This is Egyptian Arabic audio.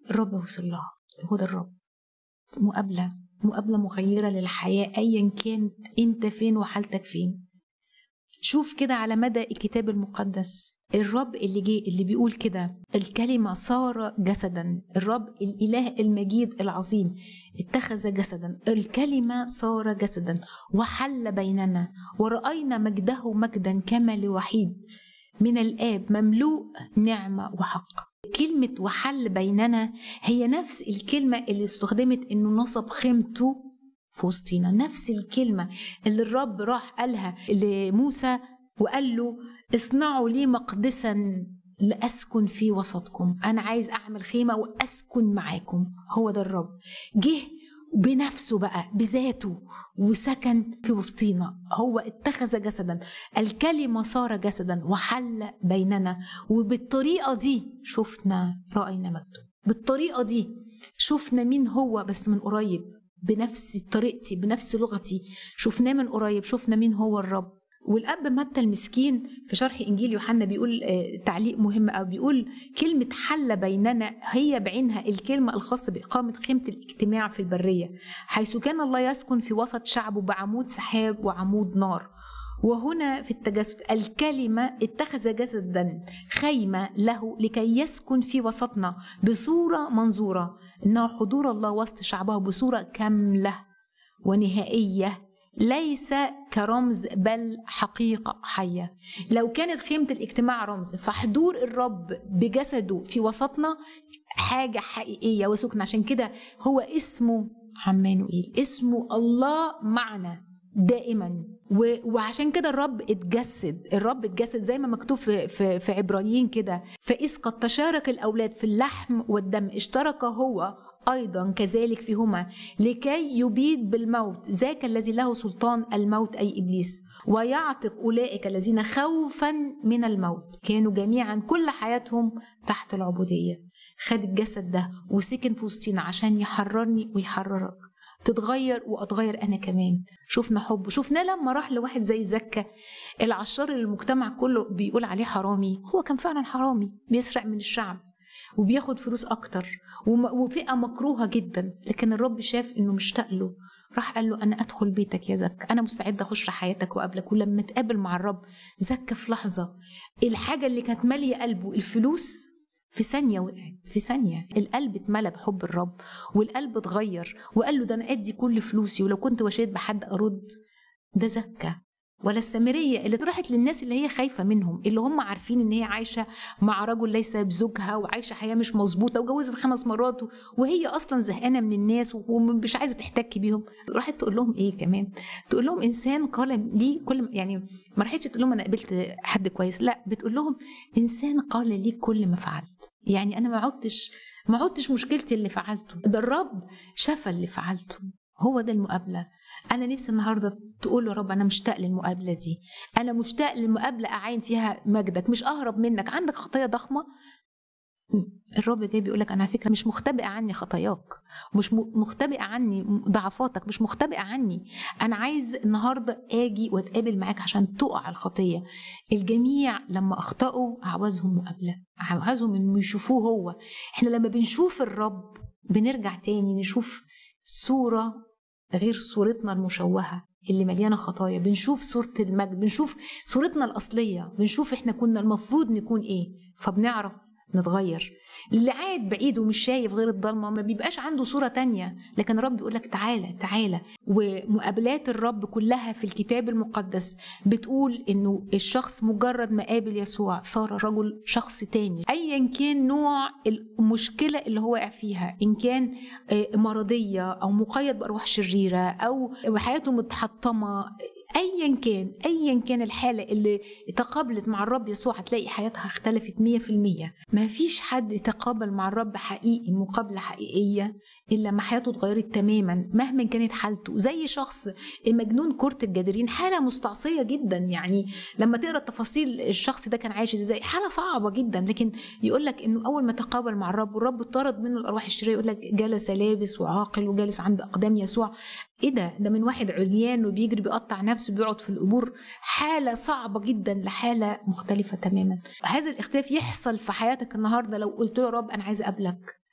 الرب وصل لها هو ده الرب مقابلة مقابلة مغيرة للحياة أيا كانت أنت فين وحالتك فين شوف كده على مدى الكتاب المقدس الرب اللي جه اللي بيقول كده الكلمة صار جسدا الرب الإله المجيد العظيم اتخذ جسدا الكلمة صار جسدا وحل بيننا ورأينا مجده مجدا كما لوحيد من الآب مملوء نعمة وحق كلمة وحل بيننا هي نفس الكلمة اللي استخدمت إنه نصب خيمته في وسطينا نفس الكلمة اللي الرب راح قالها لموسى وقال له اصنعوا لي مقدسا لأسكن في وسطكم أنا عايز أعمل خيمة وأسكن معاكم هو ده الرب جه بنفسه بقى بذاته وسكن في وسطينا هو اتخذ جسدا الكلمة صار جسدا وحل بيننا وبالطريقة دي شفنا رأينا مجده بالطريقة دي شفنا مين هو بس من قريب بنفس طريقتي بنفس لغتي شفناه من قريب شفنا مين هو الرب والاب متى المسكين في شرح انجيل يوحنا بيقول تعليق مهم قوي بيقول كلمه حل بيننا هي بعينها الكلمه الخاصه باقامه خيمه الاجتماع في البريه حيث كان الله يسكن في وسط شعبه بعمود سحاب وعمود نار وهنا في التجسد الكلمة اتخذ جسدا خيمة له لكي يسكن في وسطنا بصورة منظورة إنه حضور الله وسط شعبه بصورة كاملة ونهائية ليس كرمز بل حقيقة حية لو كانت خيمة الاجتماع رمز فحضور الرب بجسده في وسطنا حاجة حقيقية وسكن عشان كده هو اسمه عمانوئيل اسمه الله معنا دائما وعشان كده الرب اتجسد الرب اتجسد زي ما مكتوب في في, في عبرانيين كده فإذ قد تشارك الأولاد في اللحم والدم اشترك هو أيضا كذلك فيهما لكي يبيد بالموت ذاك الذي له سلطان الموت أي إبليس ويعتق أولئك الذين خوفا من الموت كانوا جميعا كل حياتهم تحت العبودية خد الجسد ده وسكن في وسطينا عشان يحررني ويحررك تتغير واتغير انا كمان شفنا حب شفناه لما راح لواحد زي زكا العشار اللي المجتمع كله بيقول عليه حرامي هو كان فعلا حرامي بيسرق من الشعب وبياخد فلوس اكتر وفئه مكروهه جدا لكن الرب شاف انه مشتاق له راح قال له انا ادخل بيتك يا زكا انا مستعد اخش حياتك وقابلك ولما اتقابل مع الرب زكا في لحظه الحاجه اللي كانت ماليه قلبه الفلوس في ثانية وقعت في ثانية القلب اتملى بحب الرب والقلب اتغير وقال له ده أنا أدي كل فلوسي ولو كنت وشيت بحد أرد ده زكى ولا السامرية اللي راحت للناس اللي هي خايفة منهم اللي هم عارفين ان هي عايشة مع رجل ليس بزوجها وعايشة حياة مش مظبوطة وجوزت خمس مرات وهي اصلا زهقانة من الناس ومش عايزة تحتك بيهم راحت تقول لهم ايه كمان تقول لهم انسان قال لي كل يعني ما راحتش تقول لهم انا قابلت حد كويس لا بتقول لهم انسان قال لي كل ما فعلت يعني انا ما عدتش ما عدتش مشكلتي اللي فعلته ده الرب شفى اللي فعلته هو ده المقابله انا نفسي النهارده تقول له رب انا مشتاق للمقابله دي انا مشتاق للمقابله اعاين فيها مجدك مش اهرب منك عندك خطايا ضخمه الرب جاي بيقول لك انا على فكره مش مختبئه عني خطاياك مش مختبئه عني ضعفاتك مش مختبئه عني انا عايز النهارده اجي واتقابل معاك عشان تقع الخطيه الجميع لما اخطاوا عاوزهم مقابله عاوزهم انه يشوفوه هو احنا لما بنشوف الرب بنرجع تاني نشوف صوره غير صورتنا المشوهه اللي مليانه خطايا بنشوف صوره المجد بنشوف صورتنا الاصليه بنشوف احنا كنا المفروض نكون ايه فبنعرف نتغير اللي قاعد بعيد ومش شايف غير الضلمه ما بيبقاش عنده صوره تانية لكن الرب بيقول لك تعالى تعالى ومقابلات الرب كلها في الكتاب المقدس بتقول انه الشخص مجرد ما قابل يسوع صار رجل شخص تاني ايا كان نوع المشكله اللي هو واقع فيها ان كان مرضيه او مقيد بارواح شريره او حياته متحطمه ايا كان ايا كان الحاله اللي تقابلت مع الرب يسوع هتلاقي حياتها اختلفت 100% ما فيش حد يتقابل مع الرب حقيقي مقابله حقيقيه الا ما حياته اتغيرت تماما مهما كانت حالته زي شخص مجنون كرة الجدرين حاله مستعصيه جدا يعني لما تقرا تفاصيل الشخص ده كان عايش ازاي حاله صعبه جدا لكن يقول لك انه اول ما تقابل مع الرب والرب طرد منه الارواح الشريره يقول لك جلس لابس وعاقل وجالس عند اقدام يسوع ايه ده ده من واحد عريان وبيجري بيقطع نفسه بيقعد في القبور حاله صعبه جدا لحاله مختلفه تماما هذا الاختلاف يحصل في حياتك النهارده لو قلت له يا رب انا عايز اقابلك